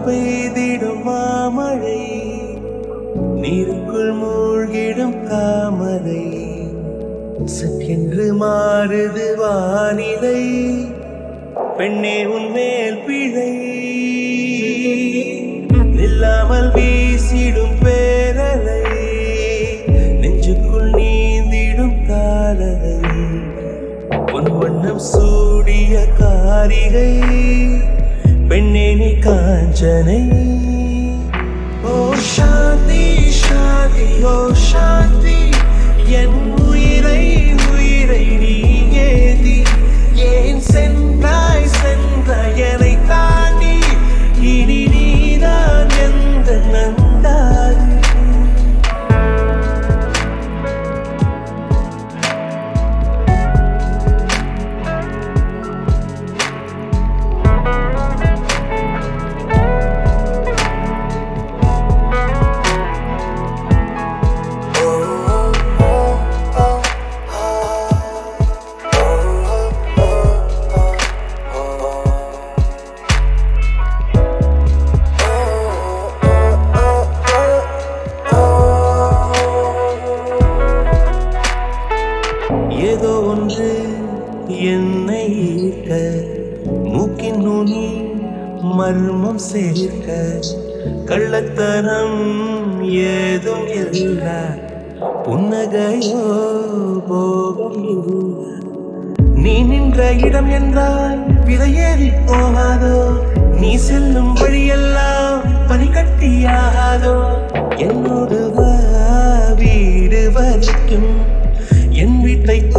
பெய்திடும் மாமழை நீருக்குள் மூழ்கிடும் தாமரை சற்றென்று மாறுது வானிலை பெண்ணே உன் மேல் பிழை நில்லாமல் வீசிடும் பேரலை நெஞ்சுக்குள் நீந்திடும் காலலை உன் வண்ணம் சூடிய காரிகை பெண்ணே நீ காஞ்சனை ஓ சாந்தி சாந்தி ஓ சாந்தி என் உயிரை உயிரை நீ ஏதி ஏன் சென்றாய் சென்றாய் என்னை தாண்டி இனி நீதான் எந்த நந்தாரி ஏதோ ஒன்று என்னை ஈர்க்க மூக்கின் நுனி மர்மம் சேர்க்க கள்ளத்தனம் ஏதும் இல்ல புன்னகையோ போகம் இல்ல நீ நின்ற இடம் என்றால் விதையேறி போகாதோ நீ செல்லும் வழியெல்லாம் பனிக்கட்டியாகாதோ என்னோடு வா வீடு வரைக்கும் என் வீட்டை